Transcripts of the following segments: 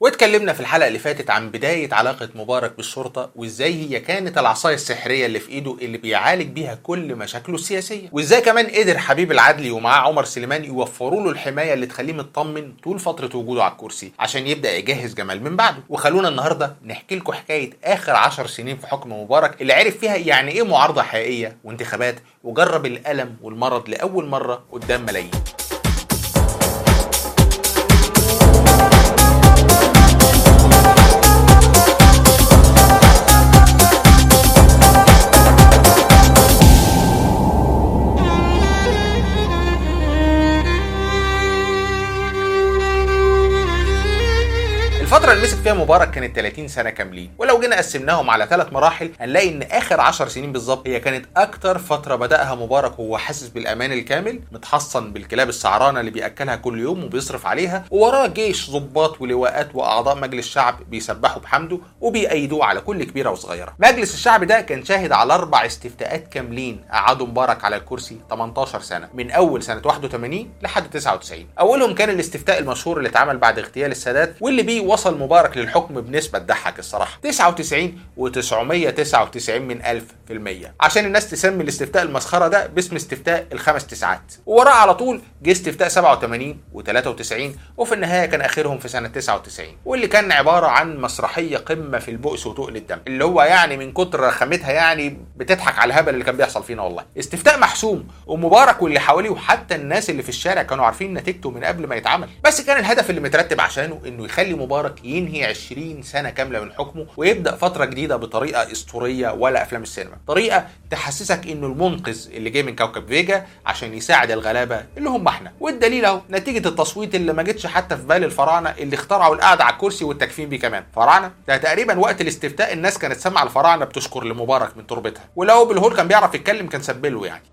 واتكلمنا في الحلقه اللي فاتت عن بدايه علاقه مبارك بالشرطه وازاي هي كانت العصايه السحريه اللي في ايده اللي بيعالج بيها كل مشاكله السياسيه وازاي كمان قدر حبيب العدلي ومعاه عمر سليمان يوفروا له الحمايه اللي تخليه مطمن طول فتره وجوده على الكرسي عشان يبدا يجهز جمال من بعده وخلونا النهارده نحكي لكم حكايه اخر عشر سنين في حكم مبارك اللي عرف فيها يعني ايه معارضه حقيقيه وانتخابات وجرب الالم والمرض لاول مره قدام ملايين الفترة اللي مسك فيها مبارك كانت 30 سنة كاملين، ولو جينا قسمناهم على ثلاث مراحل هنلاقي إن آخر 10 سنين بالظبط هي كانت أكتر فترة بدأها مبارك وهو حاسس بالأمان الكامل، متحصن بالكلاب السعرانة اللي بيأكلها كل يوم وبيصرف عليها، ووراه جيش ضباط ولواءات وأعضاء مجلس الشعب بيسبحوا بحمده وبيأيدوه على كل كبيرة وصغيرة. مجلس الشعب ده كان شاهد على أربع استفتاءات كاملين قعدوا مبارك على الكرسي 18 سنة، من أول سنة 81 لحد 99. أولهم كان الاستفتاء المشهور اللي اتعمل بعد اغتيال السادات واللي بيه وصل مبارك للحكم بنسبة تضحك الصراحة 99 و999 من ألف في المية عشان الناس تسمي الاستفتاء المسخرة ده باسم استفتاء الخمس تسعات ووراه على طول جه استفتاء 87 و93 وفي النهاية كان آخرهم في سنة 99 واللي كان عبارة عن مسرحية قمة في البؤس وتقل الدم اللي هو يعني من كتر رخامتها يعني بتضحك على الهبل اللي كان بيحصل فينا والله استفتاء محسوم ومبارك واللي حواليه وحتى الناس اللي في الشارع كانوا عارفين نتيجته من قبل ما يتعمل بس كان الهدف اللي مترتب عشانه انه يخلي مبارك ينهي 20 سنه كامله من حكمه ويبدا فتره جديده بطريقه اسطوريه ولا افلام السينما طريقه تحسسك انه المنقذ اللي جاي من كوكب فيجا عشان يساعد الغلابه اللي هم احنا والدليل اهو نتيجه التصويت اللي ما جتش حتى في بال الفراعنه اللي اخترعوا القعده على الكرسي والتكفين بيه كمان فراعنه ده تقريبا وقت الاستفتاء الناس كانت سامعه الفراعنه بتشكر لمبارك من تربتها ولو بالهول كان بيعرف يتكلم كان سبله يعني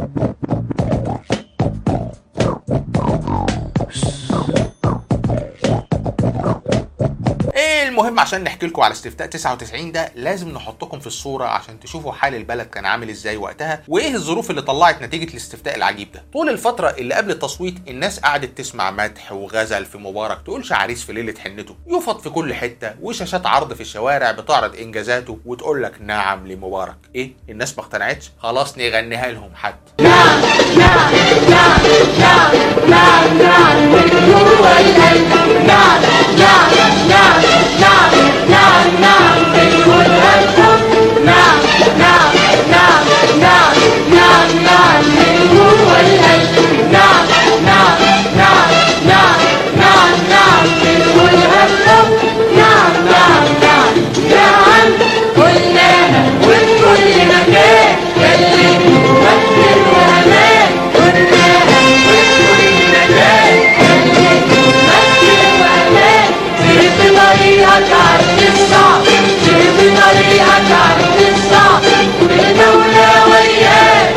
المهم عشان نحكي لكم على استفتاء 99 ده لازم نحطكم في الصوره عشان تشوفوا حال البلد كان عامل ازاي وقتها وايه الظروف اللي طلعت نتيجه الاستفتاء العجيب ده طول الفتره اللي قبل التصويت الناس قعدت تسمع مدح وغزل في مبارك تقولش عريس في ليله حنته يفط في كل حته وشاشات عرض في الشوارع بتعرض انجازاته وتقول لك نعم لمبارك ايه الناس ما اقتنعتش خلاص نغنيها لهم حد نعم نعم نعم نعم نعم نعم من جوا القلب نعم نعم نعم نعم نعم نعم من كل الحب نعم نعم نعم نعم نعم نعم من جوا القلب نعم نعم نعم نعم نعم نعم من كل الحب نعم نعم نعم نعم قلناها وفي كل مكان يلي تمثل وأمان قلناها وفي كل مكان يلي تمثل وأمان سير في طريقك عرض الصعب سير في طريقك عرض الصعب والمولى وياك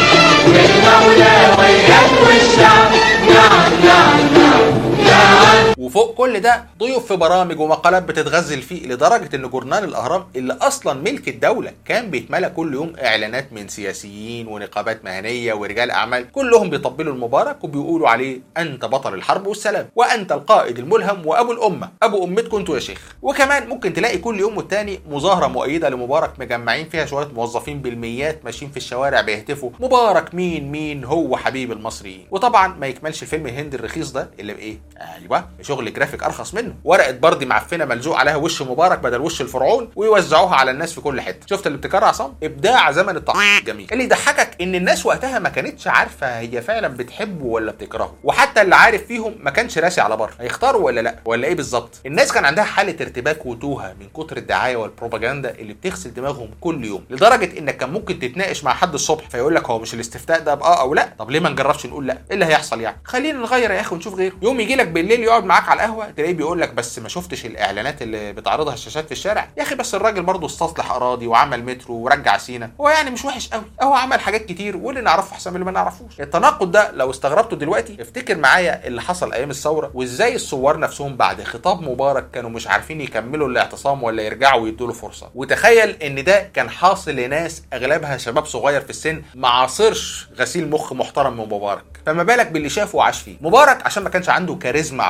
والمولى وياك والشعب نعم نعم نعم نعم وفوق كل ده ضيوف في برامج ومقالات بتتغزل فيه لدرجه ان جورنال الاهرام اللي اصلا ملك الدوله كان بيتملى كل يوم اعلانات من سياسيين ونقابات مهنيه ورجال اعمال كلهم بيطبلوا المبارك وبيقولوا عليه انت بطل الحرب والسلام وانت القائد الملهم وابو الامه ابو امتكم انتوا يا شيخ وكمان ممكن تلاقي كل يوم والتاني مظاهره مؤيده لمبارك مجمعين فيها شويه موظفين بالميات ماشيين في الشوارع بيهتفوا مبارك مين مين هو حبيب المصريين وطبعا ما يكملش الفيلم الهندي الرخيص ده اللي بايه ايوه شغل جرافيك ارخص منه ورقه بردي معفنه ملزوق عليها وش مبارك بدل وش الفرعون ويوزعوها على الناس في كل حته شفت الابتكار يا عصام ابداع زمن التعقيد الجميل اللي يضحكك ان الناس وقتها ما كانتش عارفه هي فعلا بتحبه ولا بتكرهه وحتى اللي عارف فيهم ما كانش راسي على بر هيختاروا ولا لا ولا ايه بالظبط الناس كان عندها حاله ارتباك وتوهه من كتر الدعايه والبروباجندا اللي بتغسل دماغهم كل يوم لدرجه انك كان ممكن تتناقش مع حد الصبح فيقول لك هو مش الاستفتاء ده باه او لا طب ليه ما نجربش نقول لا ايه اللي هيحصل يعني خلينا نغير يا اخي ونشوف غيره يوم يجي لك بالليل يقعد معاك على القهوه تلاقيه بيقول لك بس ما شفتش الاعلانات اللي بتعرضها الشاشات في الشارع يا اخي بس الراجل برضه استصلح اراضي وعمل مترو ورجع سينا هو يعني مش وحش قوي هو عمل حاجات كتير واللي نعرفه احسن من اللي ما نعرفوش التناقض ده لو استغربته دلوقتي افتكر معايا اللي حصل ايام الثوره وازاي الثوار نفسهم بعد خطاب مبارك كانوا مش عارفين يكملوا الاعتصام ولا يرجعوا ويدوا له فرصه وتخيل ان ده كان حاصل لناس اغلبها شباب صغير في السن ما عاصرش غسيل مخ محترم من مبارك فما بالك باللي شافه وعاش فيه مبارك عشان ما كانش عنده كاريزما عبد الناصر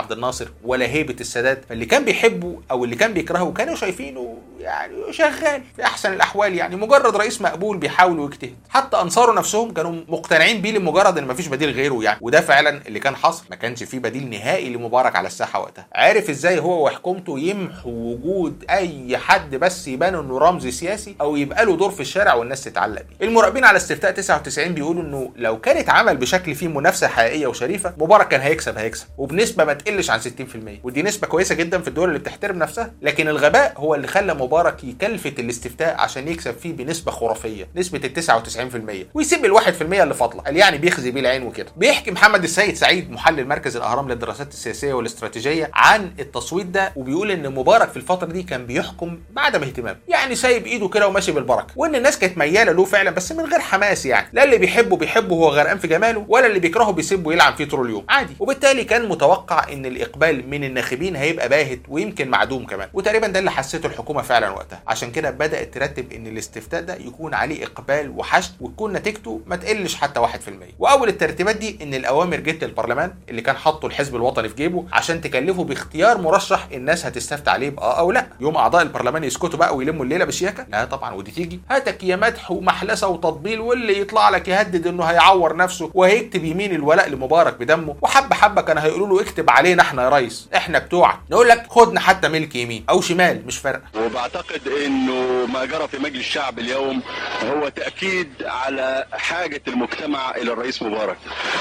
ناصر ولا هيبه السادات فاللي كان بيحبه او اللي كان بيكرهه كانوا شايفينه يعني شغال في احسن الاحوال يعني مجرد رئيس مقبول بيحاول ويجتهد حتى انصاره نفسهم كانوا مقتنعين بيه لمجرد ان مفيش بديل غيره يعني وده فعلا اللي كان حصل ما كانش فيه بديل نهائي لمبارك على الساحه وقتها عارف ازاي هو وحكومته يمحوا وجود اي حد بس يبان انه رمز سياسي او يبقى له دور في الشارع والناس تتعلق بيه المراقبين على استفتاء 99 بيقولوا انه لو كان اتعمل بشكل فيه منافسه حقيقيه وشريفه مبارك كان هيكسب هيكسب وبنسبه ما تقلش عن 60% ودي نسبه كويسه جدا في الدول اللي بتحترم نفسها لكن الغباء هو اللي خلى مبارك يكلفت الاستفتاء عشان يكسب فيه بنسبه خرافيه نسبه ال 99% ويسيب ال 1% اللي فاضله قال يعني بيخزي بيه العين وكده بيحكي محمد السيد سعيد محلل مركز الاهرام للدراسات السياسيه والاستراتيجيه عن التصويت ده وبيقول ان مبارك في الفتره دي كان بيحكم بعدم اهتمام يعني سايب ايده كده وماشي بالبركه وان الناس كانت مياله له فعلا بس من غير حماس يعني لا اللي بيحبه بيحبه وهو غرقان في جماله ولا اللي بيكرهه بيسيبه يلعب فيه طول اليوم عادي وبالتالي كان متوقع ان الاقبال من الناخبين هيبقى باهت ويمكن معدوم كمان وتقريبا ده اللي حسيته الحكومه فعلا وقتها عشان كده بدات ترتب ان الاستفتاء ده يكون عليه اقبال وحشد وتكون نتيجته ما تقلش حتى 1% واول الترتيبات دي ان الاوامر جت للبرلمان اللي كان حاطه الحزب الوطني في جيبه عشان تكلفه باختيار مرشح الناس هتستفتي عليه باه او لا يوم اعضاء البرلمان يسكتوا بقى ويلموا الليله بشياكه لا طبعا ودي تيجي هاتك يا مدح ومحلسه وتطبيل واللي يطلع لك يهدد انه هيعور نفسه وهيكتب يمين الولاء لمبارك بدمه وحبه حبه كان هيقولوا له اكتب علينا احنا يا ريس احنا بتوعك نقول لك خدنا حتى ملك يمين او شمال مش فارقه وبعتقد انه ما جرى في مجلس الشعب اليوم هو تاكيد على حاجه المجتمع الى الرئيس مبارك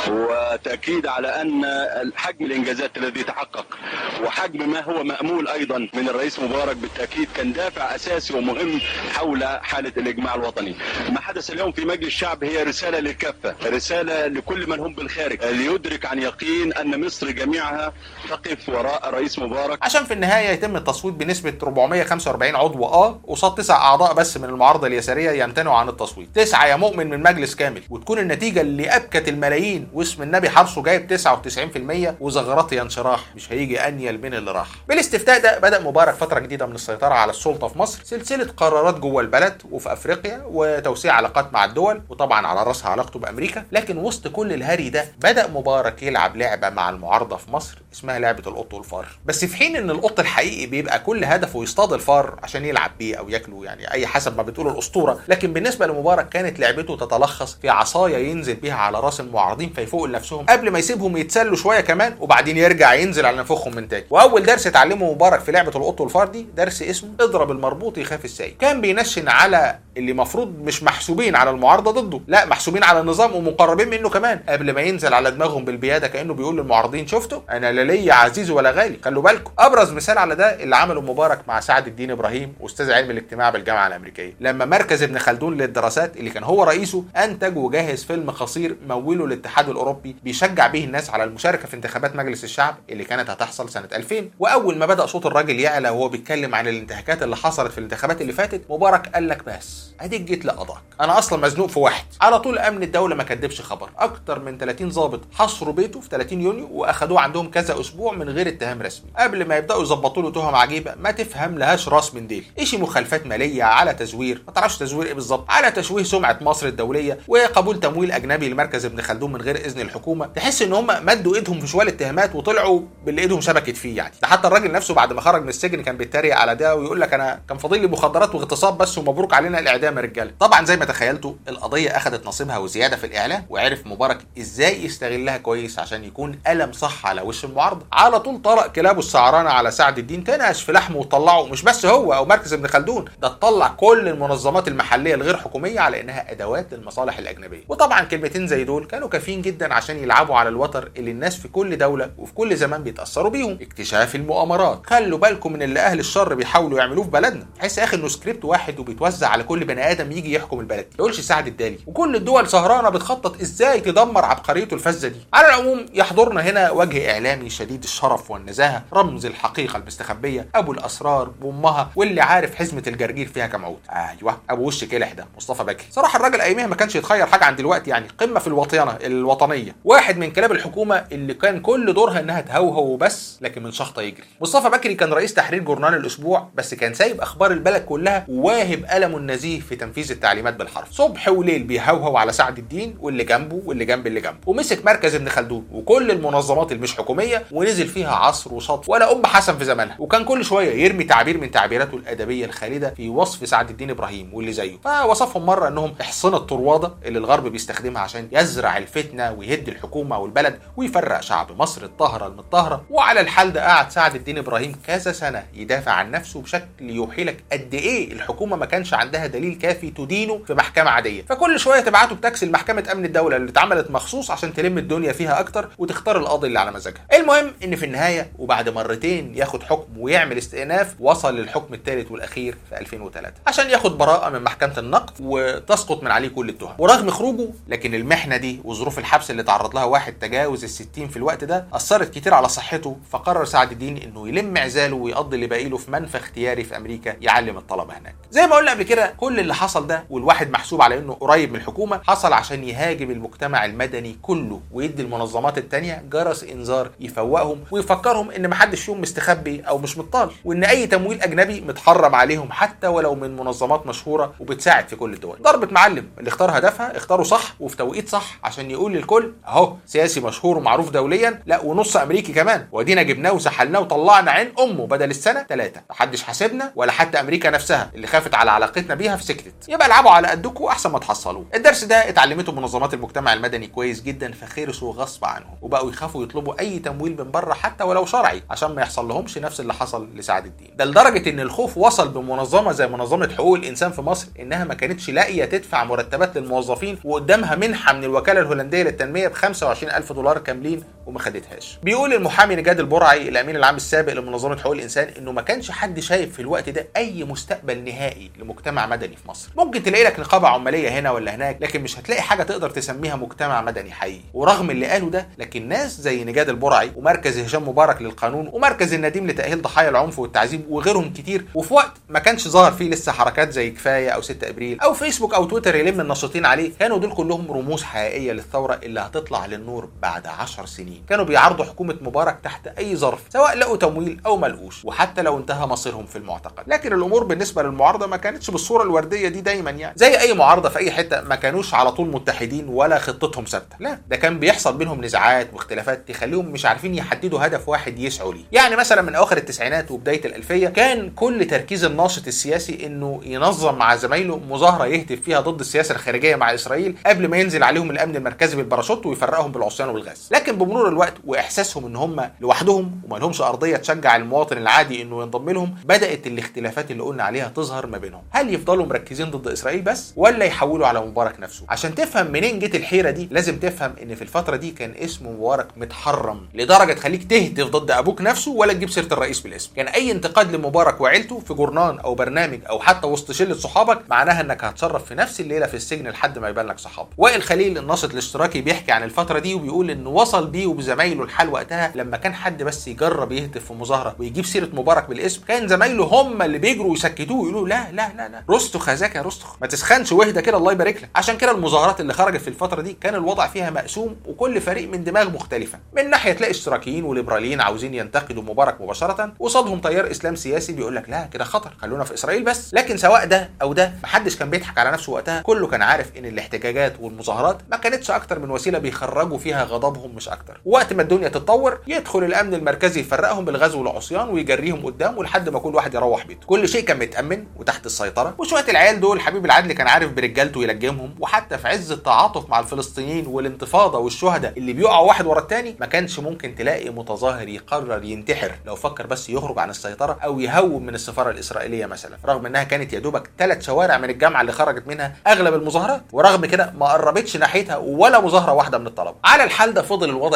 وتاكيد على ان حجم الانجازات الذي تحقق وحجم ما هو مامول ايضا من الرئيس مبارك بالتاكيد كان دافع اساسي ومهم حول حاله الاجماع الوطني. ما حدث اليوم في مجلس الشعب هي رساله للكافه، رساله لكل من هم بالخارج ليدرك عن يقين ان مصر جميعها تقف وراء الرئيس مبارك عشان في النهايه يتم التصويت بنسبه 445 عضو اه قصاد تسع اعضاء بس من المعارضه اليساريه يمتنعوا عن التصويت تسعه يا مؤمن من مجلس كامل وتكون النتيجه اللي ابكت الملايين واسم النبي حرصه جايب 99% وزغرات انشراح مش هيجي انيل من اللي راح بالاستفتاء ده بدا مبارك فتره جديده من السيطره على السلطه في مصر سلسله قرارات جوه البلد وفي افريقيا وتوسيع علاقات مع الدول وطبعا على راسها علاقته بامريكا لكن وسط كل الهري ده بدا مبارك يلعب لعبه مع المعارضه في مصر اسمها لعبه القط والفار بس في حين ان القط الحقيقي بيبقى كل هدفه يصطاد الفار عشان يلعب بيه او ياكله يعني اي حسب ما بتقول الاسطوره لكن بالنسبه لمبارك كانت لعبته تتلخص في عصايه ينزل بيها على راس المعارضين فيفوقوا لنفسهم قبل ما يسيبهم يتسلوا شويه كمان وبعدين يرجع ينزل على نفوخهم من تاني واول درس اتعلمه مبارك في لعبه القط والفار دي درس اسمه اضرب المربوط يخاف السايق كان بينشن على اللي مفروض مش محسوبين على المعارضه ضده لا محسوبين على النظام ومقربين منه كمان قبل ما ينزل على دماغهم بالبياده كانه بيقول للمعارضين شفتوا انا لا ليا عزيز ولا غالي خلوا بالكم ابرز مثال على ده اللي عمله مبارك مع سعد الدين ابراهيم استاذ علم الاجتماع بالجامعه الامريكيه لما مركز ابن خلدون للدراسات اللي كان هو رئيسه انتج وجهز فيلم قصير موله الاتحاد الاوروبي بيشجع به الناس على المشاركه في انتخابات مجلس الشعب اللي كانت هتحصل سنه 2000 واول ما بدا صوت الراجل يعلى وهو بيتكلم عن الانتهاكات اللي حصلت في الانتخابات اللي فاتت مبارك قال لك بس اديك جيت لقضاك انا اصلا مزنوق في واحد على طول امن الدوله ما كدبش خبر اكتر من 30 ضابط حصروا بيته في 30 يونيو واخدوه عندهم كذا اسبوع من غير اتهام رسمي قبل ما يبداوا يظبطوا له تهم عجيبه ما تفهم لهاش راس من ديل ايش مخالفات ماليه على تزوير ما تعرفش تزوير ايه بالظبط على تشويه سمعه مصر الدوليه وقبول تمويل اجنبي لمركز ابن خلدون من غير اذن الحكومه تحس ان هم مدوا ايدهم في شوال اتهامات وطلعوا باللي ايدهم شبكت فيه يعني ده حتى الراجل نفسه بعد ما خرج من السجن كان بيتريق على ده ويقول لك انا كان فاضل لي مخدرات واغتصاب بس ومبروك علينا الاعدام يا رجاله طبعا زي ما تخيلتوا القضيه اخذت نصيبها وزياده في الاعلام وعرف مبارك ازاي يستغلها كويس عشان يكون قلم صح على وش المعارضه على طول طرق كلابه السعرانه على سعد الدين تنقش في لحمه وطلعه مش بس هو او مركز ابن خلدون ده تطلع كل المنظمات المحليه الغير حكوميه على انها ادوات للمصالح الاجنبيه وطبعا كلمتين زي دول كانوا كافيين جدا عشان يلعبوا على الوتر اللي الناس في كل دوله وفي كل زمان بيتاثروا بيهم اكتشاف المؤامرات خلوا بالكم من اللي اهل الشر بيحاولوا يعملوه في بلدنا تحس يا اخي انه سكريبت واحد وبيتوزع على كل بني ادم يجي يحكم البلد ما يقولش سعد الدالي وكل الدول سهرانه بتخطط ازاي تدمر عبقريته الفذه دي على العموم يحضرنا هنا وجه اعلامي شديد الشرف والنزاهه رمز الحقيقه المستخبيه ابو الاسرار بامها واللي عارف حزمه الجرجير فيها كام عود ايوه ابو وش كلح ده مصطفى بكري صراحه الراجل اياميها ما كانش يتخير حاجه عن دلوقتي يعني قمه في الوطينه الوطنيه واحد من كلاب الحكومه اللي كان كل دورها انها تهوهو وبس لكن من شخطه يجري مصطفى بكري كان رئيس تحرير جورنال الاسبوع بس كان سايب اخبار البلد كلها وواهب قلمه النزيه في تنفيذ التعليمات بالحرف صبح وليل بيهوهو على سعد الدين واللي جنبه واللي جنب اللي جنبه ومسك مركز ابن خلدون وكل المنظمات اللي مش حكوميه ونزل فيها عصر وشطف ولا ام حسن في زمانها وكان كل شويه يرمي تعبير من تعبيراته الادبيه الخالده في وصف سعد الدين ابراهيم واللي زيه فوصفهم مره انهم احصنه الطرواده اللي الغرب بيستخدمها عشان يزرع الفتنه ويهد الحكومه والبلد ويفرق شعب مصر الطاهره المطهره وعلى الحال ده قعد سعد الدين ابراهيم كذا سنه يدافع عن نفسه بشكل يوحي لك قد ايه الحكومه ما كانش عندها دليل كافي تدينه في محكمه عاديه فكل شويه تبعته بتاكسي لمحكمه امن الدوله اللي اتعملت مخصوص عشان تلم الدنيا فيها اكتر وتختار القاضي اللي على مزاجها المهم ان في النهايه وبعد مرتين ياخد حكم ويعمل استئناف وصل للحكم الثالث والاخير في 2003 عشان ياخد براءه من محكمه النقد وتسقط من عليه كل التهم ورغم خروجه لكن المحنه دي وظروف الحبس اللي تعرض لها واحد تجاوز الستين في الوقت ده اثرت كتير على صحته فقرر سعد الدين انه يلم عزاله ويقضي اللي باقي له في منفى اختياري في امريكا يعلم الطلبه هناك زي ما قلنا قبل كده كل اللي حصل ده والواحد محسوب على انه قريب من الحكومه حصل عشان يهاجم المجتمع المدني كله ويدي المنظمات التانية جرس انذار يفوقهم ويفكرهم ان محدش فيهم مستخبي او مش مطال وان اي تمويل اجنبي متحرم عليهم حتى ولو من منظمات مشهوره وبتساعد في كل الدول ضربه معلم اللي اختار هدفها اختاره صح وفي توقيت صح عشان يقول للكل اهو سياسي مشهور ومعروف دوليا لا ونص امريكي كمان ودينا جبناه وسحلناه وطلعنا عين امه بدل السنه ثلاثه محدش حاسبنا ولا حتى امريكا نفسها اللي خافت على علاقتنا بيها في سكتت يبقى العبوا على قدكم احسن ما تحصلوه الدرس ده اتعلمته منظمات المجتمع المدني كويس جدا فخرسوا غصب عنهم وبقوا يخافوا يطلبوا اي تمويل من بره حتى ولو شرعي عشان ما يحصل لهمش نفس اللي حصل لسعد الدين ده لدرجه ان الخوف وصل بمنظمه زي منظمه حقوق الانسان في مصر انها ما كانتش لاقيه تدفع مرتبات للموظفين وقدامها منحه من الوكاله الهولنديه للتنميه ب 25000 دولار كاملين وما خدتهاش بيقول المحامي نجاد البرعي الامين العام السابق لمنظمه حقوق الانسان انه ما كانش حد شايف في الوقت ده اي مستقبل نهائي لمجتمع مدني في مصر ممكن تلاقي لك نقابه عماليه هنا ولا هناك لكن مش هتلاقي حاجه تقدر تسميها مجتمع مدني حقيقي ورغم اللي قاله ده لكن ناس زي نجاد البرعي ومركز هشام مبارك للقانون ومركز النديم لتاهيل ضحايا العنف والتعذيب وغيرهم كتير وفي وقت ما كانش ظاهر فيه لسه حركات زي كفايه او 6 ابريل او فيسبوك او تويتر يلم الناشطين عليه كانوا دول كلهم رموز حقيقيه للثوره اللي هتطلع للنور بعد 10 سنين كانوا بيعارضوا حكومه مبارك تحت اي ظرف سواء لقوا تمويل او ما لقوش وحتى لو انتهى مصيرهم في المعتقل لكن الامور بالنسبه للمعارضه ما كانتش بالصوره الورديه دي دايما يعني زي اي معارضه في اي حته ما كانوش على طول متحدين ولا خطتهم ثابته لا ده كان بيحصل بينهم نزاعات واختلافات تخليهم مش عارفين يحددوا هدف واحد يسعوا ليه يعني مثلا من اواخر التسعينات وبدايه الالفيه كان كل تركيز الناشط السياسي انه ينظم مع زمايله مظاهره يهتف فيها ضد السياسه الخارجيه مع اسرائيل قبل ما ينزل عليهم الامن المركزي بالباراشوت ويفرقهم بالعصيان والغاز لكن بمرور الوقت واحساسهم ان هم لوحدهم وما لهمش ارضيه تشجع المواطن العادي انه ينضم لهم بدات الاختلافات اللي قلنا عليها تظهر ما بينهم هل يفضلوا مركزين ضد اسرائيل بس ولا يحولوا على مبارك نفسه عشان تفهم منين جت الحيره دي لازم تفهم ان في الفتره دي كان اسم مبارك متحرم لدرجه تخليك تهتف ضد ابوك نفسه ولا تجيب سيره الرئيس بالاسم كان اي انتقاد لمبارك وعيلته في جورنان او برنامج او حتى وسط شله صحابك معناها انك هتصرف في نفس الليله في السجن لحد ما يبان لك صحاب وائل خليل الناشط الاشتراكي بيحكي عن الفتره دي وبيقول انه وصل بيه وبزمايله الحال وقتها لما كان حد بس يجرب يهتف في مظاهره ويجيب سيره مبارك بالاسم كان زمايله هم اللي بيجروا يسكتوه ويقولوا لا لا لا لا رستخ هذاك يا رستخ ما تسخنش واهدى كده الله يبارك لك عشان كده المظاهرات اللي خرجت في الفتره دي كان الوضع فيها مقسوم وكل فريق من دماغ مختلفه من ناحيه تلاقي اشتراكيين وليبراليين عاوزين ينتقدوا مبارك مباشره وصادهم تيار اسلام سياسي بيقول لك لا كده خطر خلونا في اسرائيل بس لكن سواء ده او ده محدش كان بيضحك على نفسه وقتها كله كان عارف ان الاحتجاجات والمظاهرات ما كانتش اكتر من وسيله بيخرجوا فيها غضبهم مش اكتر وقت ما الدنيا تتطور يدخل الامن المركزي يفرقهم بالغزو والعصيان ويجريهم قدام ولحد ما كل واحد يروح بيته كل شيء كان متامن وتحت السيطره وشويه العيال دول حبيب العدل كان عارف برجالته يلجمهم وحتى في عز التعاطف مع الفلسطينيين والانتفاضه والشهداء اللي بيقعوا واحد ورا التاني ما كانش ممكن تلاقي متظاهر يقرر ينتحر لو فكر بس يخرج عن السيطره او يهوب من السفاره الاسرائيليه مثلا رغم انها كانت يا دوبك ثلاث شوارع من الجامعه اللي خرجت منها اغلب المظاهرات ورغم كده ما قربتش ناحيتها ولا مظاهره واحده من الطلبه على الحال ده فضل الوضع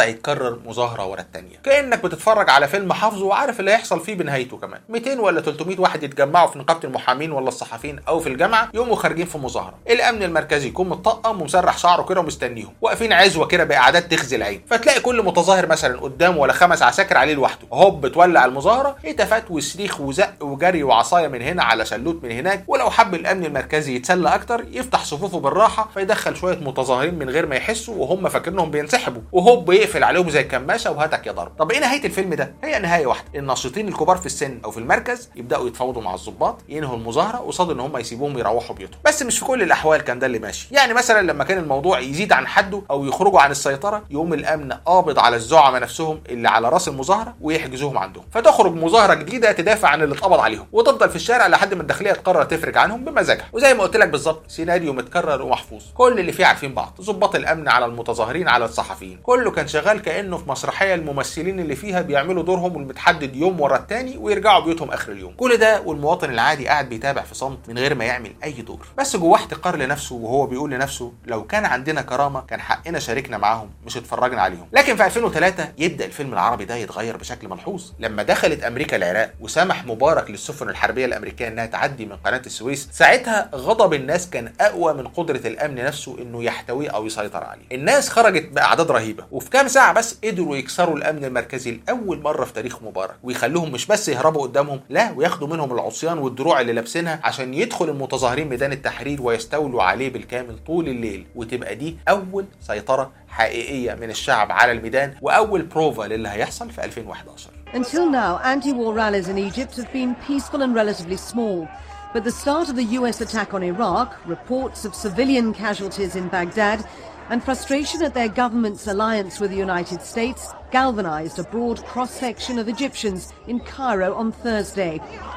يتكرر مظاهره ورا التانيه كانك بتتفرج على فيلم حافظه وعارف اللي هيحصل فيه بنهايته كمان 200 ولا 300 واحد يتجمعوا في نقابه المحامين ولا الصحفيين او في الجامعه يقوموا خارجين في مظاهره الامن المركزي يكون متطقم ومسرح شعره كده ومستنيهم واقفين عزوه كده باعداد تخزي العين فتلاقي كل متظاهر مثلا قدامه ولا خمس عساكر عليه لوحده هوب تولع المظاهره هتافات وصريخ وزق وجري وعصايه من هنا على شلوت من هناك ولو حب الامن المركزي يتسلى اكتر يفتح صفوفه بالراحه فيدخل شويه متظاهرين من غير ما يحسوا وهم فاكرينهم بينسحبوا وهوب يقفل عليهم زي الكماشه وهاتك يا ضرب طب ايه نهايه الفيلم ده هي نهايه واحده الناشطين الكبار في السن او في المركز يبداوا يتفاوضوا مع الضباط ينهوا المظاهره قصاد ان هم يسيبوهم يروحوا بيوتهم بس مش في كل الاحوال كان ده اللي ماشي يعني مثلا لما كان الموضوع يزيد عن حده او يخرجوا عن السيطره يقوم الامن قابض على الزعماء نفسهم اللي على راس المظاهره ويحجزوهم عندهم فتخرج مظاهره جديده تدافع عن اللي اتقبض عليهم وتفضل في الشارع لحد ما الداخليه تقرر تفرج عنهم بمزاجها وزي ما قلت لك بالظبط سيناريو متكرر ومحفوظ كل اللي فيه عارفين بعض ضباط الامن على المتظاهرين على الصحفيين كله كان شغال كانه في مسرحيه الممثلين اللي فيها بيعملوا دورهم المتحدد يوم ورا التاني ويرجعوا بيوتهم اخر اليوم كل ده والمواطن العادي قاعد بيتابع في صمت من غير ما يعمل اي دور بس جواه احتقار لنفسه وهو بيقول لنفسه لو كان عندنا كرامه كان حقنا شاركنا معاهم مش اتفرجنا عليهم لكن في 2003 يبدا الفيلم العربي ده يتغير بشكل ملحوظ لما دخلت امريكا العراق وسمح مبارك للسفن الحربيه الامريكيه انها تعدي من قناه السويس ساعتها غضب الناس كان اقوى من قدره الامن نفسه انه يحتويه او يسيطر عليه الناس خرجت باعداد رهيبه وفي كام ساعه بس قدروا يكسروا الامن المركزي لاول مره في تاريخ مبارك ويخلوهم مش بس يهربوا قدامهم لا وياخدوا منهم العصيان والدروع اللي لابسينها عشان يدخل المتظاهرين ميدان التحرير ويستولوا عليه بالكامل طول الليل وتبقى دي اول سيطره حقيقيه من الشعب على الميدان واول بروفا للي هيحصل في 2011 Until now, anti-war rallies in Egypt have been peaceful and relatively small. But the start of the US attack on Iraq, reports of civilian casualties in Baghdad, and frustration at their government's alliance with the United States galvanized a broad cross-section of Egyptians in Cairo on Thursday.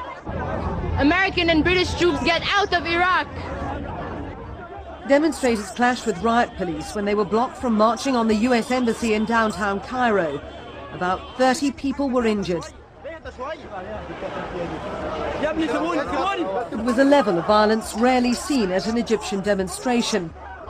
American and British troops get out of Iraq. Demonstrators clashed with riot police when they were blocked from marching on the US embassy in downtown Cairo. About 30 people were injured. It was a level of violence rarely seen at an Egyptian demonstration.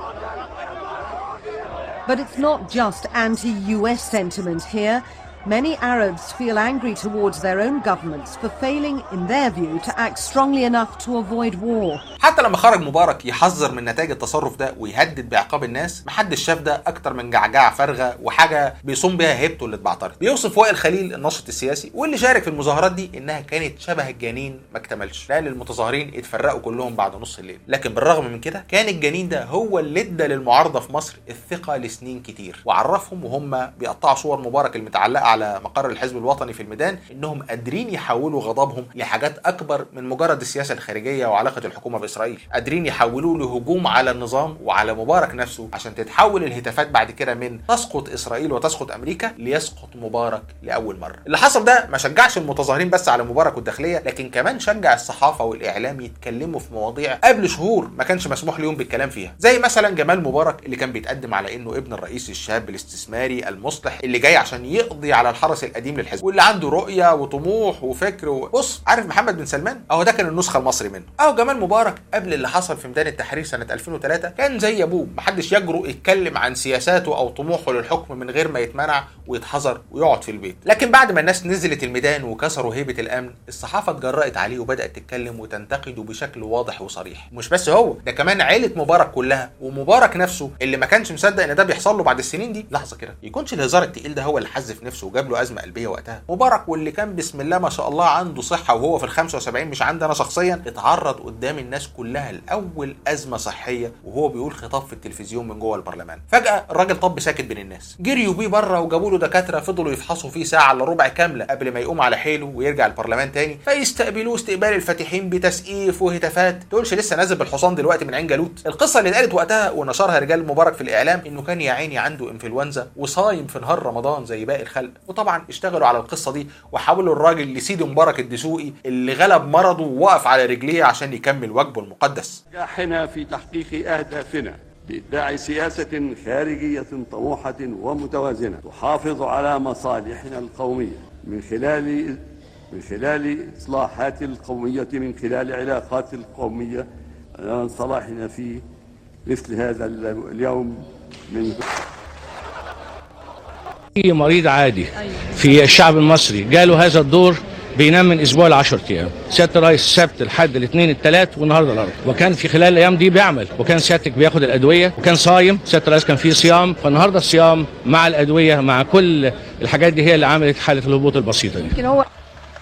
But it's not just anti-US sentiment here. Many Arabs feel angry towards their own governments for failing, in their view, to act strongly enough to avoid war. حتى لما خرج مبارك يحذر من نتائج التصرف ده ويهدد بعقاب الناس محدش شاف ده اكتر من جعجعه فارغه وحاجه بيصوم بيها هيبته اللي اتبعترت بيوصف وائل خليل الناشط السياسي واللي شارك في المظاهرات دي انها كانت شبه الجنين ما اكتملش لان المتظاهرين اتفرقوا كلهم بعد نص الليل لكن بالرغم من كده كان الجنين ده هو اللي ادى للمعارضه في مصر الثقه لسنين كتير وعرفهم وهم بيقطعوا صور مبارك المتعلقه على مقر الحزب الوطني في الميدان انهم قادرين يحولوا غضبهم لحاجات اكبر من مجرد السياسه الخارجيه وعلاقه الحكومه باسرائيل قادرين يحولوه لهجوم على النظام وعلى مبارك نفسه عشان تتحول الهتافات بعد كده من تسقط اسرائيل وتسقط امريكا ليسقط مبارك لاول مره اللي حصل ده ما شجعش المتظاهرين بس على مبارك والداخليه لكن كمان شجع الصحافه والاعلام يتكلموا في مواضيع قبل شهور ما كانش مسموح ليهم بالكلام فيها زي مثلا جمال مبارك اللي كان بيتقدم على انه ابن الرئيس الشاب الاستثماري المصلح اللي جاي عشان يقضي على الحرس القديم للحزب واللي عنده رؤيه وطموح وفكر و... بص عارف محمد بن سلمان اهو ده كان النسخه المصري منه اهو جمال مبارك قبل اللي حصل في ميدان التحرير سنه 2003 كان زي ابوه محدش يجرؤ يتكلم عن سياساته او طموحه للحكم من غير ما يتمنع ويتحذر ويقعد في البيت لكن بعد ما الناس نزلت الميدان وكسروا هيبه الامن الصحافه اتجرأت عليه وبدات تتكلم وتنتقده بشكل واضح وصريح مش بس هو ده كمان عيله مبارك كلها ومبارك نفسه اللي ما كانش مصدق ان ده بيحصل له بعد السنين دي لحظه كده يكونش الهزار التقيل ده هو اللي حذف نفسه وجاب له ازمه قلبيه وقتها مبارك واللي كان بسم الله ما شاء الله عنده صحه وهو في ال 75 مش عندي انا شخصيا اتعرض قدام الناس كلها لاول ازمه صحيه وهو بيقول خطاب في التلفزيون من جوه البرلمان فجاه الراجل طب ساكت بين الناس جريوا بيه بره وجابوا له دكاتره فضلوا يفحصوا فيه ساعه الا ربع كامله قبل ما يقوم على حيله ويرجع البرلمان تاني فيستقبلوه استقبال الفاتحين بتسقيف وهتافات تقولش لسه نازل بالحصان دلوقتي من عين جالوت القصه اللي اتقالت وقتها ونشرها رجال مبارك في الاعلام انه كان يا عيني عنده انفلونزا وصايم في نهار رمضان زي باقي الخلق وطبعا اشتغلوا على القصه دي وحولوا الراجل لسيدي مبارك الدسوقي اللي غلب مرضه ووقف على رجليه عشان يكمل واجبه المقدس نجاحنا في تحقيق أهدافنا بإبداع سياسة خارجية طموحة ومتوازنة تحافظ على مصالحنا القومية من خلال من خلال إصلاحات القومية من خلال علاقات القومية على صلاحنا في مثل هذا اليوم من اي مريض عادي في الشعب المصري جاله هذا الدور بينام من اسبوع ل 10 ايام سياده الرئيس السبت الحد الاثنين الثلاث والنهارده الاربعاء وكان في خلال الايام دي بيعمل وكان سيادتك بياخد الادويه وكان صايم سياده الرئيس كان في صيام فالنهارده الصيام مع الادويه مع كل الحاجات دي هي اللي عملت حاله الهبوط البسيطه دي يمكن هو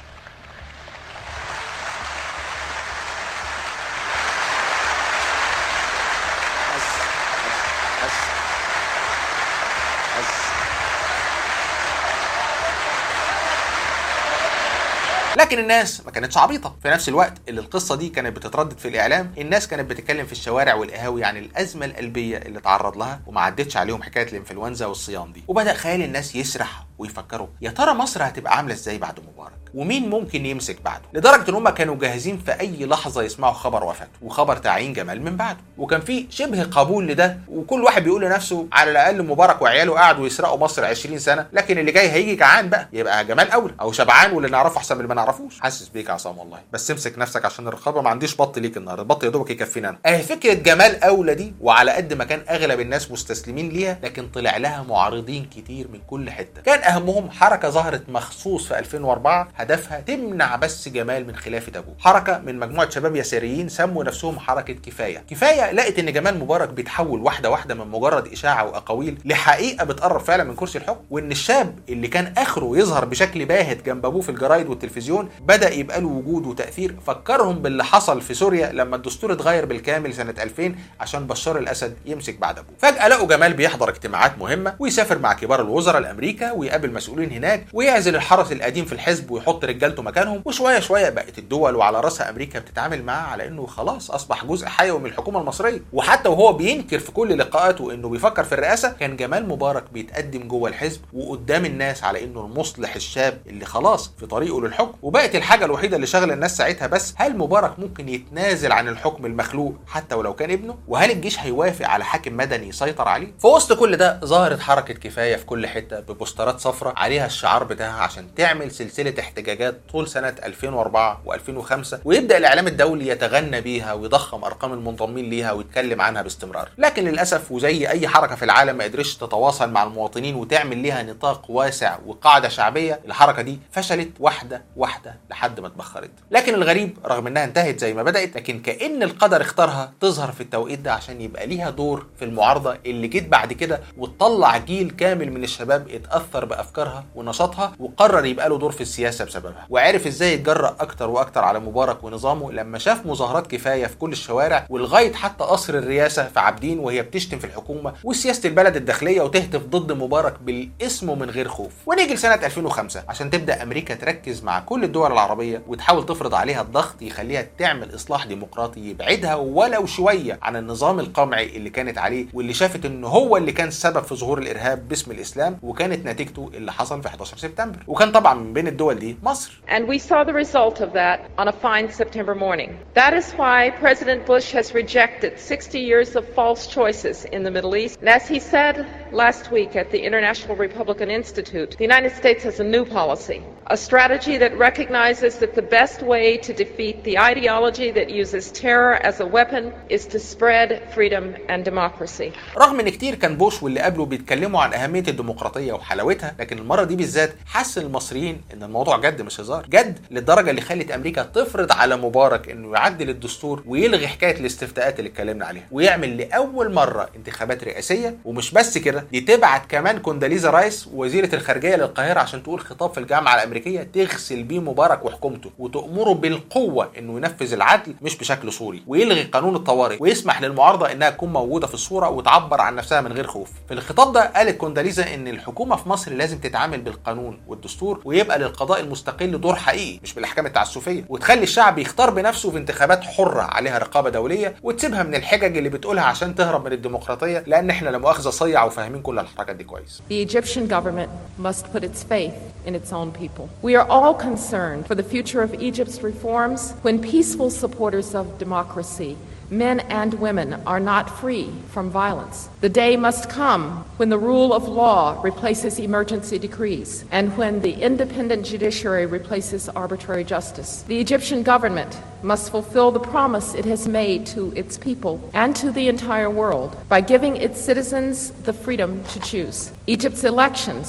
لكن الناس ما كانتش عبيطه في نفس الوقت اللي القصه دي كانت بتتردد في الاعلام الناس كانت بتتكلم في الشوارع والقهاوي عن الازمه القلبيه اللي تعرض لها وما عدتش عليهم حكايه الانفلونزا والصيام دي وبدا خيال الناس يسرح ويفكروا يا ترى مصر هتبقى عامله ازاي بعد مبارك ومين ممكن يمسك بعده لدرجه ان هم كانوا جاهزين في اي لحظه يسمعوا خبر وفاته وخبر تعيين جمال من بعده وكان في شبه قبول لده وكل واحد بيقول لنفسه على الاقل مبارك وعياله قعدوا يسرقوا مصر 20 سنه لكن اللي جاي هيجي جعان بقى يبقى جمال اولى او شبعان واللي نعرفه احسن من اللي ما نعرفوش حاسس بيك يا عصام والله بس امسك نفسك عشان الرقابه ما عنديش بط ليك النهارده البط يا دوبك يكفينا انا اهي فكره جمال اولى دي وعلى قد ما كان اغلب الناس مستسلمين ليها لكن طلع لها معارضين كتير من كل حته كان اهمهم حركه ظهرت مخصوص في 2004 هدفها تمنع بس جمال من خلافه ابوه حركه من مجموعه شباب يساريين سموا نفسهم حركه كفايه كفايه لقت ان جمال مبارك بيتحول واحده واحده من مجرد اشاعه واقاويل لحقيقه بتقرب فعلا من كرسي الحكم وان الشاب اللي كان اخره يظهر بشكل باهت جنب ابوه في الجرايد والتلفزيون بدا يبقى له وجود وتاثير فكرهم باللي حصل في سوريا لما الدستور اتغير بالكامل سنه 2000 عشان بشار الاسد يمسك بعد ابوه فجاه لقوا جمال بيحضر اجتماعات مهمه ويسافر مع كبار الوزراء لامريكا ويقابل مسؤولين هناك ويعزل الحرس القديم في الحزب ويحط رجالته مكانهم وشويه شويه بقت الدول وعلى راسها امريكا بتتعامل معاه على انه خلاص اصبح جزء حيوي من الحكومه المصريه وحتى وهو بينكر في كل لقاءاته انه بيفكر في الرئاسه كان جمال مبارك بيتقدم جوه الحزب وقدام الناس على انه المصلح الشاب اللي خلاص في طريقه للحكم وبقت الحاجه الوحيده اللي شغله الناس ساعتها بس هل مبارك ممكن يتنازل عن الحكم المخلوق حتى ولو كان ابنه وهل الجيش هيوافق على حاكم مدني يسيطر عليه في وسط كل ده ظهرت حركه كفايه في كل حته ببوسترات صفراء عليها الشعار بتاعها عشان تعمل سلسله احتجاجات طول سنه 2004 و2005 ويبدا الاعلام الدولي يتغنى بيها ويضخم ارقام المنضمين ليها ويتكلم عنها باستمرار لكن للاسف وزي اي حركه في العالم ما قدرتش تتواصل مع المواطنين وتعمل ليها نطاق واسع وقاعده شعبيه الحركه دي فشلت واحده واحده لحد ما اتبخرت لكن الغريب رغم انها انتهت زي ما بدات لكن كان القدر اختارها تظهر في التوقيت ده عشان يبقى ليها دور في المعارضه اللي جيت بعد كده وتطلع جيل كامل من الشباب اتاثر بافكارها ونشاطها وقرر يبقى له دور في السياسه بسببها وعرف ازاي يتجرأ اكتر واكتر على مبارك ونظامه لما شاف مظاهرات كفايه في كل الشوارع ولغايه حتى قصر الرئاسه في عابدين وهي بتشتم في الحكومه وسياسه البلد الداخليه وتهتف ضد مبارك بالاسم ومن غير خوف ونيجي لسنه 2005 عشان تبدا امريكا تركز مع كل الدول العربيه وتحاول تفرض عليها الضغط يخليها تعمل اصلاح ديمقراطي يبعدها ولو شويه عن النظام القمعي اللي كانت عليه واللي شافت انه هو اللي كان السبب في ظهور الارهاب باسم الاسلام وكانت نتيجته اللي حصل في 11 سبتمبر وكان طبعا من بين الدول دي مصر And we saw the result of that on a fine September morning. That is why President Bush has rejected 60 years of false choices in the Middle East. And as he said last week at the International Republican Institute, the United States has a new policy, a strategy that recognizes that the best way to defeat the ideology that uses terror as a weapon is to spread freedom and democracy. رغم ان كتير كان بوش واللي قبله بيتكلموا عن اهميه الديمقراطيه وحلاوتها لكن المره دي بالذات حس المصريين ان الموضوع جد مش هزار جد للدرجه اللي خلت امريكا تفرض على مبارك انه يعدل الدستور ويلغي حكايه الاستفتاءات اللي اتكلمنا عليها ويعمل لاول مره انتخابات رئاسيه ومش بس كده دي تبعت كمان كونداليزا رايس وزيره الخارجيه للقاهره عشان تقول خطاب في الجامعه الامريكيه تغسل بيه مبارك وحكومته وتامره بالقوه انه ينفذ العدل مش بشكل صوري ويلغي قانون الطوارئ ويسمح للمعارضه انها تكون موجوده في الصوره وتعبر عن نفسها من غير خوف في الخطاب ده قالت كونداليزا ان الحكومه في مصر لازم تتعامل بالقانون والدستور ويبقى للقضاء المستقل دور حقيقي مش بالاحكام التعسفيه وتخلي الشعب يختار بنفسه في انتخابات حره عليها رقابه دوليه وتسيبها من الحجج اللي بتقولها عشان تهرب من الديمقراطيه لان احنا لا مؤاخذه صيع وفاهمين كل الحركات دي كويس The Egyptian government must put its faith in its own people. We are all concerned for the future of Egypt's reforms when peaceful supporters of democracy men and women are not free from violence. The day must come when the rule of law replaces emergency decrees and when the independent judiciary replaces arbitrary justice. The Egyptian government must fulfill the promise it has made to its people and to the entire world by giving its citizens the freedom to choose. Egypt's elections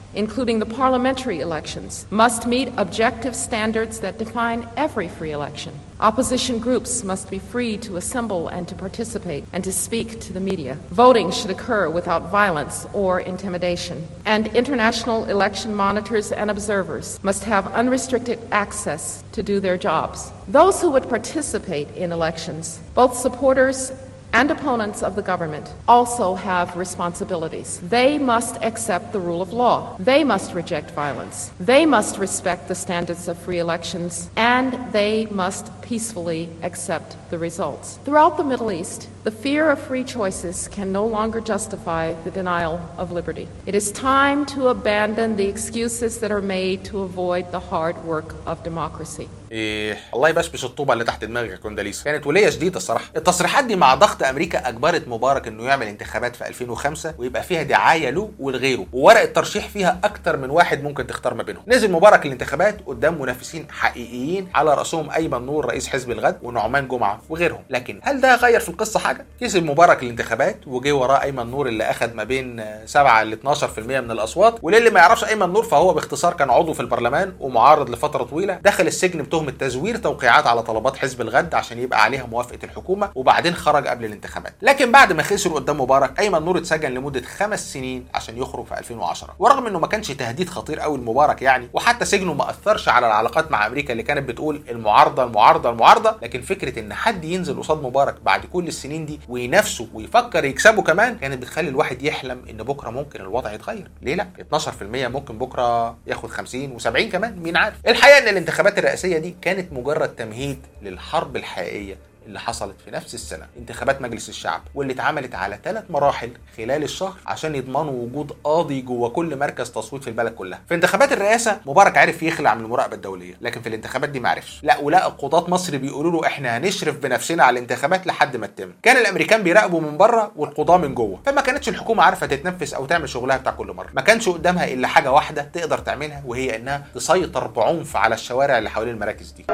including the parliamentary elections, must meet objective standards that define every free election. Opposition groups must be free to assemble and to participate and to speak to the media. Voting should occur without violence or intimidation. And international election monitors and observers must have unrestricted access to do their jobs. Those who would participate in elections, both supporters and opponents of the government also have responsibilities. They must accept the rule of law. They must reject violence. They must respect the standards of free elections. And they must peacefully accept the results. Throughout the Middle East, the fear of free choices can no longer justify the denial of liberty. It is time to abandon the excuses that are made to avoid the hard work of democracy. إيه الله يبشبش الطوبه اللي تحت دماغك يا كونداليسا كانت وليه شديده الصراحه التصريحات دي مع ضغط امريكا اجبرت مبارك انه يعمل انتخابات في 2005 ويبقى فيها دعايه له ولغيره وورق الترشيح فيها اكتر من واحد ممكن تختار ما بينهم نزل مبارك الانتخابات قدام منافسين حقيقيين على راسهم ايمن نور رئيس حزب الغد ونعمان جمعه وغيرهم لكن هل ده غير في القصه حاجه كسب مبارك الانتخابات وجه وراه ايمن نور اللي اخذ ما بين 7 ل 12% من الاصوات وللي ما يعرفش ايمن نور فهو باختصار كان عضو في البرلمان ومعارض لفتره طويله دخل السجن بتهمه تزوير توقيعات على طلبات حزب الغد عشان يبقى عليها موافقه الحكومه وبعدين خرج قبل الانتخابات لكن بعد ما خسر قدام مبارك ايمن نور اتسجن لمده خمس سنين عشان يخرج في 2010 ورغم انه ما كانش تهديد خطير قوي لمبارك يعني وحتى سجنه ما اثرش على العلاقات مع امريكا اللي كانت بتقول المعارضه المعارضه المعارضه لكن فكره ان حد ينزل قصاد مبارك بعد كل السنين دي وينافسه ويفكر يكسبه كمان كانت بتخلي الواحد يحلم ان بكره ممكن الوضع يتغير ليه لا 12% ممكن بكره ياخد 50 و70 كمان مين عارف الحقيقه ان الانتخابات الرئاسيه دي كانت مجرد تمهيد للحرب الحقيقيه اللي حصلت في نفس السنة انتخابات مجلس الشعب واللي اتعملت على ثلاث مراحل خلال الشهر عشان يضمنوا وجود قاضي جوه كل مركز تصويت في البلد كلها في انتخابات الرئاسة مبارك عرف يخلع من المراقبة الدولية لكن في الانتخابات دي ما عرفش لا ولقى قضاة مصر بيقولوا له احنا هنشرف بنفسنا على الانتخابات لحد ما تتم كان الامريكان بيراقبوا من بره والقضاة من جوه فما كانتش الحكومة عارفة تتنفس او تعمل شغلها بتاع كل مرة ما كانش قدامها الا حاجة واحدة تقدر تعملها وهي انها تسيطر بعنف على الشوارع اللي حوالين المراكز دي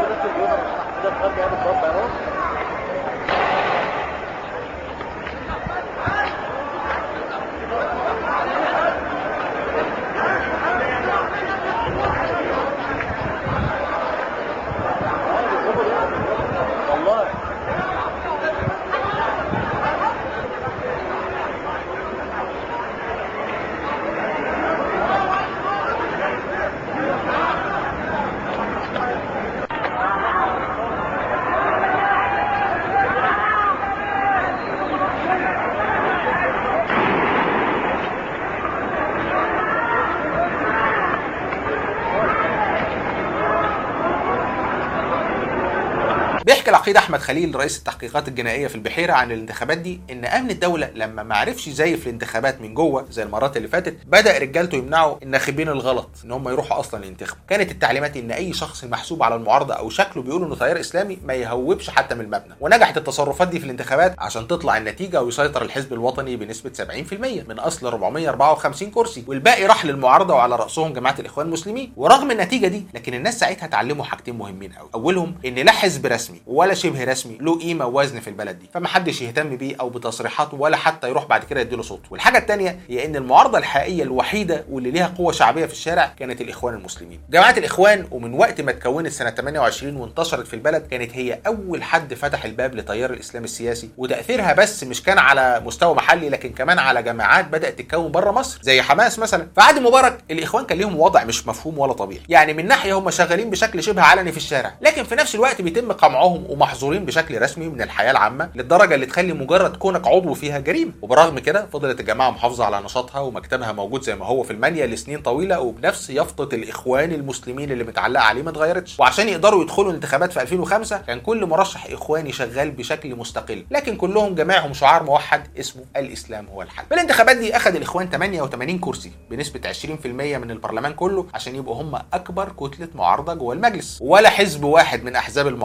بيحكي العقيد احمد خليل رئيس التحقيقات الجنائيه في البحيره عن الانتخابات دي ان امن الدوله لما ما عرفش يزيف الانتخابات من جوه زي المرات اللي فاتت بدا رجالته يمنعوا الناخبين الغلط ان هم يروحوا اصلا ينتخبوا كانت التعليمات ان اي شخص محسوب على المعارضه او شكله بيقول انه تيار اسلامي ما يهوبش حتى من المبنى ونجحت التصرفات دي في الانتخابات عشان تطلع النتيجه ويسيطر الحزب الوطني بنسبه 70% من اصل 454 كرسي والباقي راح للمعارضه وعلى راسهم جماعه الاخوان المسلمين ورغم النتيجه دي لكن الناس ساعتها اتعلموا حاجتين مهمين قوي اولهم ان لا حزب رسمي ولا شبه رسمي له قيمه ووزن في البلد دي فمحدش يهتم بيه او بتصريحاته ولا حتى يروح بعد كده يديله صوت والحاجه الثانيه هي ان المعارضه الحقيقيه الوحيده واللي ليها قوه شعبيه في الشارع كانت الاخوان المسلمين جماعه الاخوان ومن وقت ما اتكونت سنه 28 وانتشرت في البلد كانت هي اول حد فتح الباب لتيار الاسلام السياسي وتاثيرها بس مش كان على مستوى محلي لكن كمان على جماعات بدات تتكون بره مصر زي حماس مثلا في عهد مبارك الاخوان كان ليهم وضع مش مفهوم ولا طبيعي يعني من ناحيه هم شغالين بشكل شبه علني في الشارع لكن في نفس الوقت بيتم قمعهم ومحظورين بشكل رسمي من الحياه العامه للدرجه اللي تخلي مجرد كونك عضو فيها جريمه وبرغم كده فضلت الجماعه محافظه على نشاطها ومكتبها موجود زي ما هو في المانيا لسنين طويله وبنفس يافطه الاخوان المسلمين اللي متعلقه عليه ما اتغيرتش وعشان يقدروا يدخلوا الانتخابات في 2005 كان كل مرشح اخواني شغال بشكل مستقل لكن كلهم جميعهم شعار موحد اسمه الاسلام هو الحل في الانتخابات دي اخذ الاخوان 88 كرسي بنسبه 20% من البرلمان كله عشان يبقوا هم اكبر كتله معارضه جوه المجلس ولا حزب واحد من احزاب المعارضه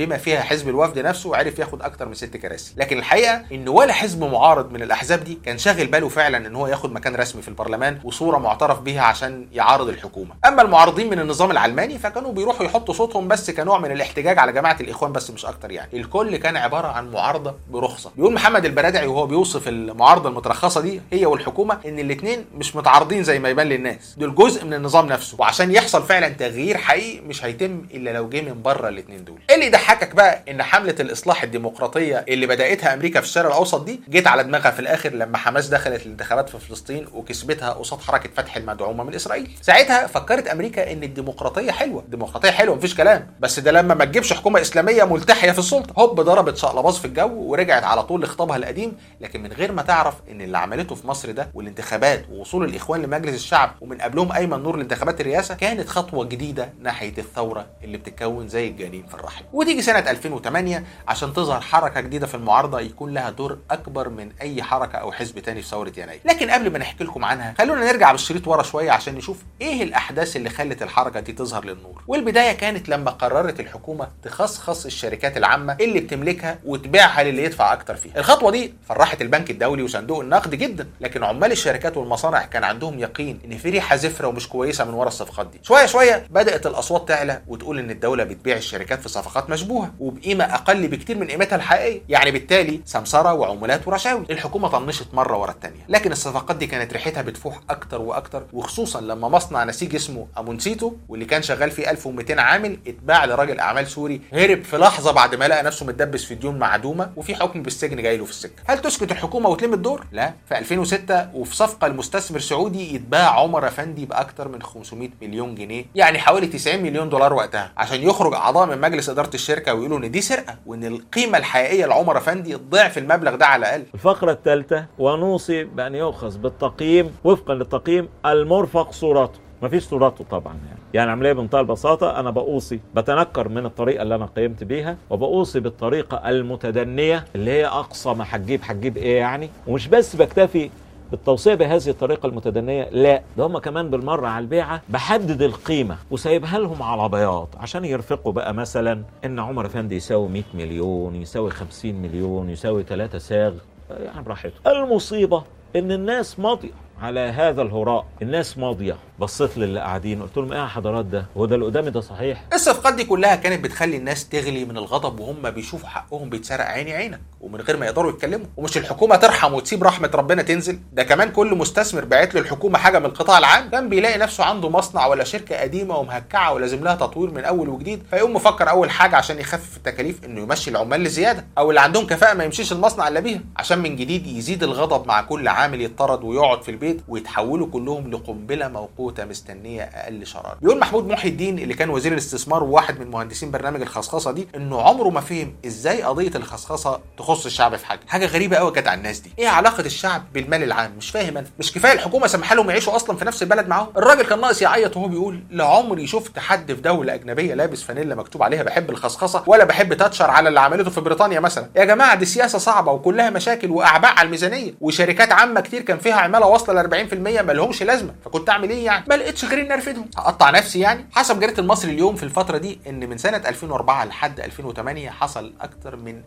بما فيها حزب الوفد نفسه عرف ياخد اكتر من ست كراسي لكن الحقيقه ان ولا حزب معارض من الاحزاب دي كان شاغل باله فعلا ان هو ياخد مكان رسمي في البرلمان وصوره معترف بها عشان يعارض الحكومه اما المعارضين من النظام العلماني فكانوا بيروحوا يحطوا صوتهم بس كنوع من الاحتجاج على جماعه الاخوان بس مش اكتر يعني الكل كان عباره عن معارضه برخصه بيقول محمد البرادعي وهو بيوصف المعارضه المترخصه دي هي والحكومه ان الاثنين مش متعارضين زي ما يبان للناس دول جزء من النظام نفسه وعشان يحصل فعلا تغيير حقيقي مش هيتم الا لو جه من بره الاثنين دول إيه اللي يضحكك بقى ان حمله الاصلاح الديمقراطيه اللي بداتها امريكا في الشرق الاوسط دي جيت على دماغها في الاخر لما حماس دخلت الانتخابات في فلسطين وكسبتها قصاد حركه فتح المدعومه من اسرائيل ساعتها فكرت امريكا ان الديمقراطيه حلوه الديمقراطيه حلوه مفيش كلام بس ده لما ما تجيبش حكومه اسلاميه ملتحيه في السلطه هوب ضربت شقلباز في الجو ورجعت على طول لخطابها القديم لكن من غير ما تعرف ان اللي عملته في مصر ده والانتخابات ووصول الاخوان لمجلس الشعب ومن قبلهم ايمن نور لانتخابات الرئاسه كانت خطوه جديده ناحيه الثوره اللي بتتكون زي الجنين في الرحم وتيجي سنه 2008 عشان تظهر حركه جديده في المعارضه يكون لها دور اكبر من اي حركه او حزب تاني في ثوره يناير لكن قبل ما نحكي لكم عنها خلونا نرجع بالشريط ورا شويه عشان نشوف ايه الاحداث اللي خلت الحركه دي تظهر للنور والبدايه كانت لما قررت الحكومه تخصخص الشركات العامه اللي بتملكها وتبيعها للي يدفع اكتر فيها الخطوه دي فرحت البنك الدولي وصندوق النقد جدا لكن عمال الشركات والمصانع كان عندهم يقين ان في ريحه زفره ومش كويسه من ورا الصفقات دي شويه شويه بدات الاصوات تعلى وتقول ان الدوله بتبيع الشركات في صفقات مشبوهه وبقيمه اقل بكتير من قيمتها الحقيقيه يعني بالتالي سمسره وعمولات ورشاوي الحكومه طنشت مره ورا الثانيه لكن الصفقات دي كانت ريحتها بتفوح اكتر واكتر وخصوصا لما مصنع نسيج اسمه امونسيتو واللي كان شغال فيه 1200 عامل اتباع لراجل اعمال سوري هرب في لحظه بعد ما لقى نفسه متدبس في ديون معدومه وفي حكم بالسجن جاي له في السكه هل تسكت الحكومه وتلم الدور لا في 2006 وفي صفقه لمستثمر سعودي يتباع عمر افندي باكتر من 500 مليون جنيه يعني حوالي 90 مليون دولار وقتها عشان يخرج اعضاء من مجلس اداره الشركه ويقولوا ان دي سرقه وان القيمه الحقيقيه لعمر افندي ضعف المبلغ ده على الاقل الفقرة الثالثة ونوصي بأن يؤخذ بالتقييم وفقا للتقييم المرفق صورته ما فيش صورته طبعا يعني يعني عمليه بمنتهى البساطه انا بأوصي بتنكر من الطريقه اللي انا قيمت بيها وبأوصي بالطريقه المتدنيه اللي هي اقصى ما هتجيب هتجيب ايه يعني ومش بس بكتفي بالتوصية بهذه الطريقة المتدنية لا ده هم كمان بالمرة على البيعة بحدد القيمة وسايبها لهم على بياض عشان يرفقوا بقى مثلا ان عمر افندي يساوي 100 مليون يساوي 50 مليون يساوي 3 ساغ يعني براحته المصيبة ان الناس ماضية على هذا الهراء الناس ماضية بصيت للي قاعدين قلت لهم ايه يا حضرات ده هو ده اللي قدامي ده صحيح الصفقات دي كلها كانت بتخلي الناس تغلي من الغضب وهم بيشوفوا حقهم بيتسرق عيني عينك ومن غير ما يقدروا يتكلموا ومش الحكومه ترحم وتسيب رحمه ربنا تنزل ده كمان كل مستثمر باعت له الحكومه حاجه من القطاع العام كان بيلاقي نفسه عنده مصنع ولا شركه قديمه ومهكعه ولازم لها تطوير من اول وجديد فيقوم مفكر اول حاجه عشان يخفف التكاليف انه يمشي العمال لزياده او اللي عندهم كفاءه ما يمشيش المصنع الا بيها عشان من جديد يزيد الغضب مع كل عامل يطرد ويقعد في البيت ويتحولوا كلهم لقنبله موقوته مستنيه اقل شرار بيقول محمود محي الدين اللي كان وزير الاستثمار وواحد من مهندسين برنامج الخصخصه دي انه عمره ما فهم ازاي قضيه الخصخصه تخص الشعب في حاجه حاجه غريبه قوي كانت على الناس دي ايه علاقه الشعب بالمال العام مش فاهم انا مش كفايه الحكومه سمح لهم يعيشوا اصلا في نفس البلد معاهم الراجل كان ناقص يعيط وهو بيقول لعمري شفت حد في دوله اجنبيه لابس فانيلا مكتوب عليها بحب الخصخصه ولا بحب تاتشر على اللي عملته في بريطانيا مثلا يا جماعه دي سياسه صعبه وكلها مشاكل واعباء على الميزانيه وشركات عامه كتير كان فيها عماله واصله ل 40% ما لهمش لازمه فكنت اعمل ايه يعني ما لقيتش غير اني ارفدهم هقطع نفسي يعني حسب جريده المصري اليوم في الفتره دي ان من سنه 2004 لحد 2008 حصل اكتر من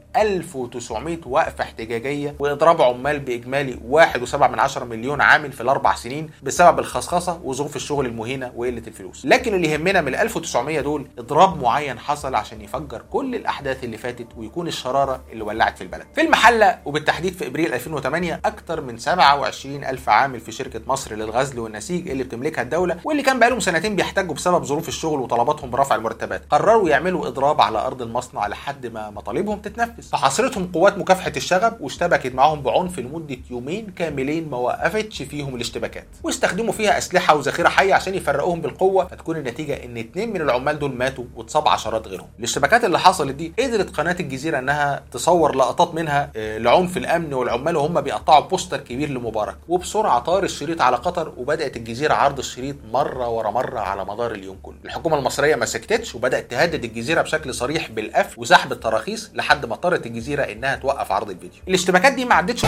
1900 وقفه احتجاجيه واضراب عمال باجمالي 1.7 من 10 مليون عامل في الاربع سنين بسبب الخصخصه وظروف الشغل المهينه وقله الفلوس لكن اللي يهمنا من ال 1900 دول اضراب معين حصل عشان يفجر كل الاحداث اللي فاتت ويكون الشراره اللي ولعت في البلد في المحله وبالتحديد في ابريل 2008 اكتر من 27 الف عامل في شركه مصر للغزل والنسيج اللي بتملكها الدوله واللي كان بقالهم سنتين بيحتاجوا بسبب ظروف الشغل وطلباتهم برفع المرتبات قرروا يعملوا اضراب على ارض المصنع لحد ما مطالبهم تتنفذ فحاصرتهم قوات مكافحه الشغب واشتبكت معاهم بعنف لمده يومين كاملين ما وقفتش فيهم الاشتباكات واستخدموا فيها اسلحه وذخيره حيه عشان يفرقوهم بالقوه فتكون النتيجه ان اتنين من العمال دول ماتوا واتصاب عشرات غيرهم الاشتباكات اللي حصلت دي قدرت قناه الجزيره انها تصور لقطات منها آه، لعنف الامن والعمال وهم بيقطعوا بوستر كبير لمبارك وبسرعه طار الشريط على قطر وبدات الجزيره عرض الشريط مره ورا مره على مدار اليوم كله الحكومه المصريه ما سكتتش وبدات تهدد الجزيره بشكل صريح بالقفل وسحب التراخيص لحد ما اضطرت الجزيره انها توقف عرض الفيديو الاشتباكات دي ما عدتش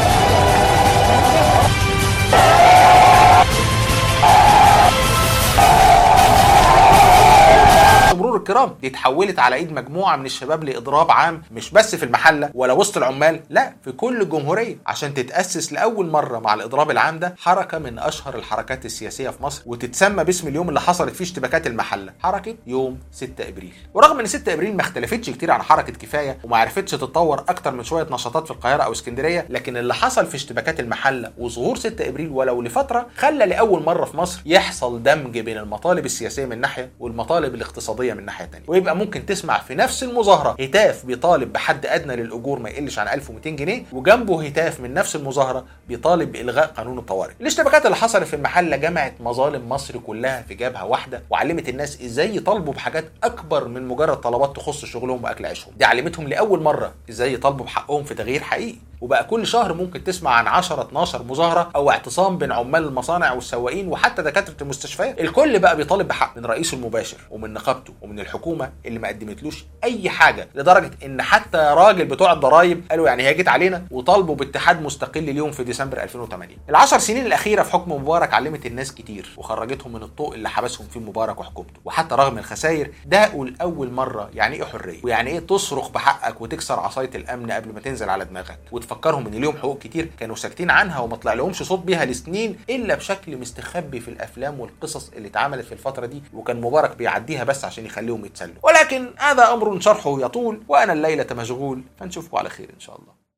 مرور الكرام دي اتحولت على ايد مجموعه من الشباب لاضراب عام مش بس في المحله ولا وسط العمال لا في كل الجمهوريه عشان تتاسس لاول مره مع الاضراب العام ده حركه من اشهر الحركات السياسيه في مصر وتتسمى باسم اليوم اللي حصلت فيه اشتباكات المحله حركه يوم 6 ابريل ورغم ان 6 ابريل ما اختلفتش كتير عن حركه كفايه وما عرفتش تتطور اكتر من شويه نشاطات في القاهره او اسكندريه لكن اللي حصل في اشتباكات المحله وظهور 6 ابريل ولو لفتره خلى لاول مره في مصر يحصل دمج بين المطالب السياسيه من ناحيه والمطالب الاقتصاديه من ناحيه ثانيه ويبقى ممكن تسمع في نفس المظاهره هتاف بيطالب بحد ادنى للاجور ما يقلش عن 1200 جنيه وجنبه هتاف من نفس المظاهره بيطالب بالغاء قانون الطوارئ الاشتباكات اللي حصلت في المحله جمعت مظالم مصر كلها في جبهه واحده وعلمت الناس ازاي يطالبوا بحاجات اكبر من مجرد طلبات تخص شغلهم واكل عيشهم دي علمتهم لاول مره ازاي يطالبوا بحقهم في تغيير حقيقي وبقى كل شهر ممكن تسمع عن 10 12 مظاهره او اعتصام بين عمال المصانع والسواقين وحتى دكاتره المستشفيات الكل بقى بيطالب بحق من رئيسه المباشر ومن نقابته ومن الحكومه اللي ما قدمتلوش اي حاجه لدرجه ان حتى راجل بتوع الضرايب قالوا يعني هي جت علينا وطالبوا باتحاد مستقل اليوم في ديسمبر 2008 العشر سنين الاخيره في حكم مبارك علمت الناس كتير وخرجتهم من الطوق اللي حبسهم فيه مبارك وحكومته وحتى رغم الخسائر داقوا لاول مره يعني ايه حريه ويعني ايه تصرخ بحقك وتكسر عصايه الامن قبل ما تنزل على دماغك وتفكرهم ان ليهم حقوق كتير كانوا ساكتين عنها وما طلع لهمش صوت بيها لسنين الا بشكل مستخبي في الافلام والقصص اللي اتعملت في الفتره دي وكان مبارك بيعديها بس عشان يخليهم يتسلوا ولكن هذا امر شرحه يطول وانا الليله مشغول فنشوفكم على خير ان شاء الله